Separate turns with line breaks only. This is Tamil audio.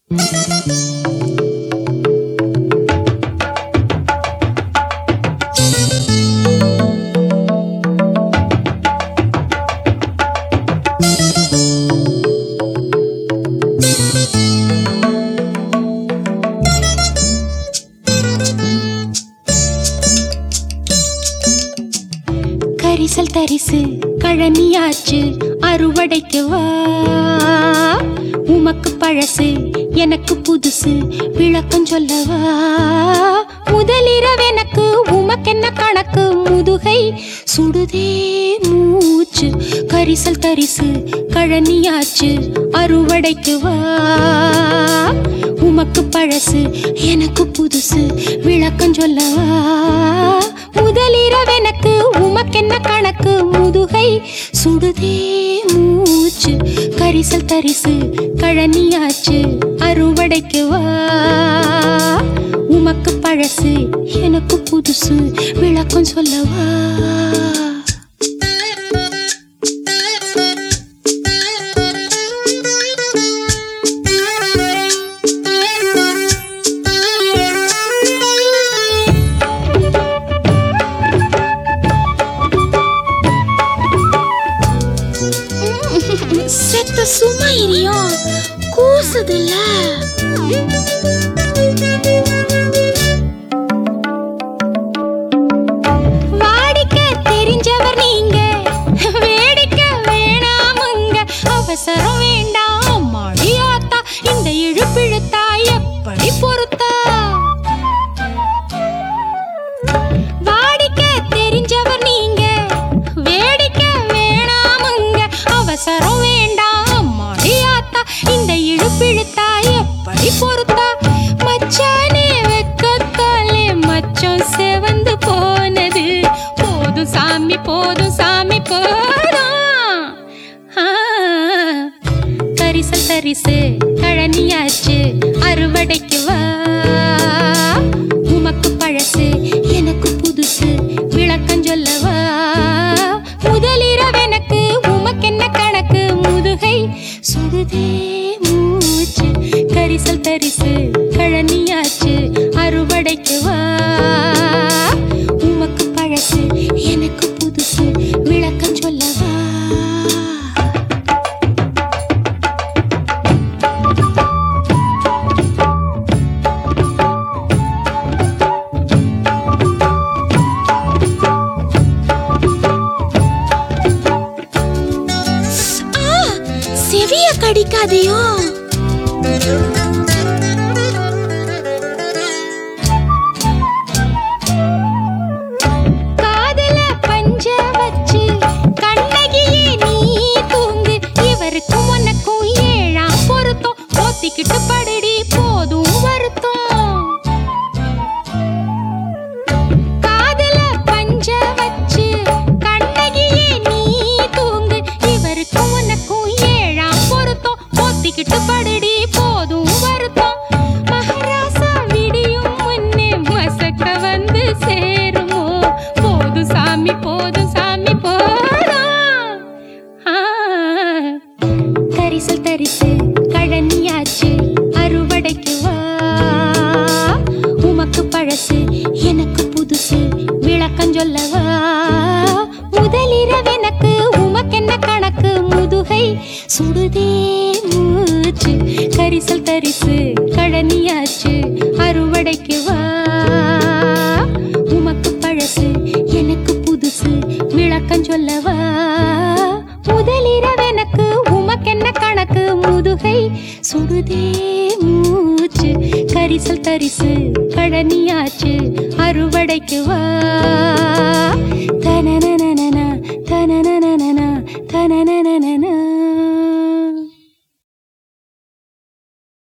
கரிசல் தரிசு கழனியாச்சு அறுவடைக்கு வா உமக்கு பழசு எனக்கு புதுசு விளக்கம் சொல்லவா முதலிரவு எனக்கு உமக்கென்ன கணக்கு முதுகை சுடுதே மூச்சு கரிசல் தரிசு கழனியாச்சு அறுவடைக்கு வா உமக்கு பழசு எனக்கு புதுசு விளக்கம் சொல்லவா முதலிரவு எனக்கு உமக்கென்ன கணக்கு முதுகை சுடுதே மூச்சு கரிசல் தரிசு கழனியாச்சு அறுவடைக்கு வா உமக்கு பழசு எனக்கு புதுசு விளக்கம் சொல்லவா செத்த சும்மா இரியும் கூசுதுல்ல வாடிக்க தெரிஞ்சவர் நீங்க வேடிக்க வேணாமுங்க அவசரம் வேண்டாம் மடியாத்தா இந்த இழுப்பிழுத்தா எப்படி பொறுத்தா வாடிக்க தெரிஞ்சவர் நீங்க வேடிக்க வேணாமுங்க அவசரம் வேண்டாம் மடியாத்தா இந்த இழுப்பிழுத்தா எப்படி பொறுத்தா மச்சானே வெக்கத்தாலே மச்சம் செவந்து போனது போதும் சாமி போதும் சாமி போதும் ஆ. கரிசல் தரிசு கழனியாச்சு அறுவடைக்கு வா உமக்கு பழசு எனக்கு புதுசு விளக்கம் சொல்லவா முதலிரவு எனக்கு உமக்கென்ன கணக்கு முதுகை சுடுதே மூச்சு கரிசல் தரிசு கழனியாச்சு அறுவடைக்கு வா உமக்கு பழசு எனக்கு புதுசு விளக்கம் சொல்லவா ஆ, செவிய கடிக்காதையோ காதல பஞ்ச வச்சு கண்ணகியே நீ தூங்கு இவருக்கும் உனக்கும் ஏழாம் பொருத்தம் போத்திக்கிட்டு படுடி போதும் வருத்தம் காதல பஞ்ச வச்சு கண்ணகியே நீ தூங்கு இவருக்கும் உனக்கும் ஏழாம் பொருத்தம் போத்திக்கிட்டு படுடி போதும் வருத்தம் மகாராசா விடியும் முன்னே மசக்க வந்து சேருமோ போதும் சாமி போதும் சாமி போதும் ஆ. கரிசல் தரிசு கழனியாச்சு அறுவடைக்கு வா உமக்கு பழசு எனக்கு புதுசு விளக்கம் சொல்லவா முதலிரவு எனக்கு உமக்கென்ன கணக்கு முதுகை சுடுதே மூச்சு கரிசல் தரிசு கழனியாச்சு அறுவடைக்கு வா உமக்கு பழசு எனக்கு புதுசு விளக்கம் சொல்லவா முதலிரவு எனக்கு உமக்கென்ன கணக்கு முதுகை சுடுதே மூச்சு கரிசல் தரிசு கழனியாச்சு அறுவடைக்கு வா